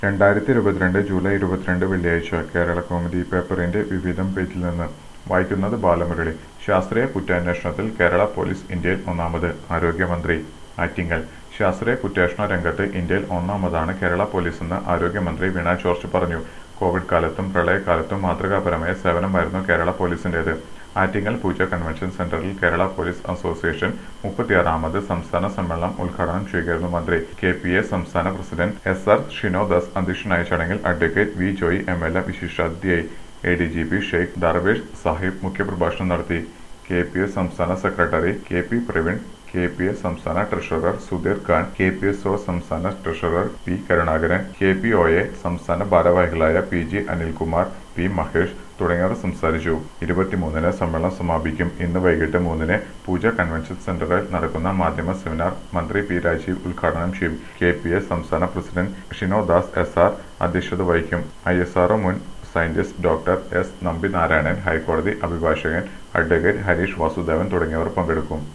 രണ്ടായിരത്തി ഇരുപത്തിരണ്ട് ജൂലൈ ഇരുപത്തിരണ്ട് വെള്ളിയാഴ്ച കേരള കൗമുദി പേപ്പറിന്റെ വിവിധം പേജിൽ നിന്ന് വായിക്കുന്നത് ബാലമുരളി ശാസ്ത്രീയ കുറ്റാന്വേഷണത്തിൽ കേരള പോലീസ് ഇന്ത്യയിൽ ഒന്നാമത് ആരോഗ്യമന്ത്രി ആറ്റിങ്ങൽ ശാസ്ത്രീയ കുറ്റാന്വേഷണ രംഗത്ത് ഇന്ത്യയിൽ ഒന്നാമതാണ് കേരള പോലീസെന്ന് ആരോഗ്യമന്ത്രി വീണ ജോർജ് പറഞ്ഞു കോവിഡ് കാലത്തും പ്രളയകാലത്തും മാതൃകാപരമായ സേവനമായിരുന്നു കേരള പോലീസിന്റേത് ആറ്റിങ്ങൽ പൂജ കൺവെൻഷൻ സെന്ററിൽ കേരള പോലീസ് അസോസിയേഷൻ മുപ്പത്തിയാറാമത് സംസ്ഥാന സമ്മേളനം ഉദ്ഘാടനം ചെയ്യുകയായിരുന്നു മന്ത്രി കെ പി എ സംസ്ഥാന പ്രസിഡന്റ് എസ് ആർ ഷിനോദാസ് അധ്യക്ഷനായ ചടങ്ങിൽ advocate V Joy M L A വിശിഷ്ടാതിഥിയായി A D G P Sheikh Darvesh Sahib മുഖ്യപ്രഭാഷണം നടത്തി കെ പി എസ് സംസ്ഥാന secretary K P Praveen K P S സംസ്ഥാന treasurer Sudheer Khan K P S O സംസ്ഥാന treasurer P Karunakaran K P O A സംസ്ഥാന ഭാരവാഹികളായ P G Anilkumar P Mahesh തുടങ്ങിയവർ സംസാരിച്ചു ഇരുപത്തിമൂന്നിന് സമ്മേളനം സമാപിക്കും ഇന്ന് വൈകിട്ട് മൂന്നിന് പൂജ കൺവെൻഷൻ സെന്ററിൽ നടക്കുന്ന മാധ്യമ സെമിനാർ മന്ത്രി പി രാജീവ് ഉദ്ഘാടനം ചെയ്യും കെ പി എസ് സംസ്ഥാന പ്രസിഡന്റ് ഷിനോദാസ് എസ് ആർ അധ്യക്ഷത വഹിക്കും ഐ എസ് ആർഒ മുൻ സയന്റിസ്റ്റ് ഡോക്ടർ എസ് നമ്പിനാരായണൻ ഹൈക്കോടതി അഭിഭാഷകൻ അഡ്വക്കേറ്റ് ഹരീഷ് വാസുദേവൻ തുടങ്ങിയവർ പങ്കെടുക്കും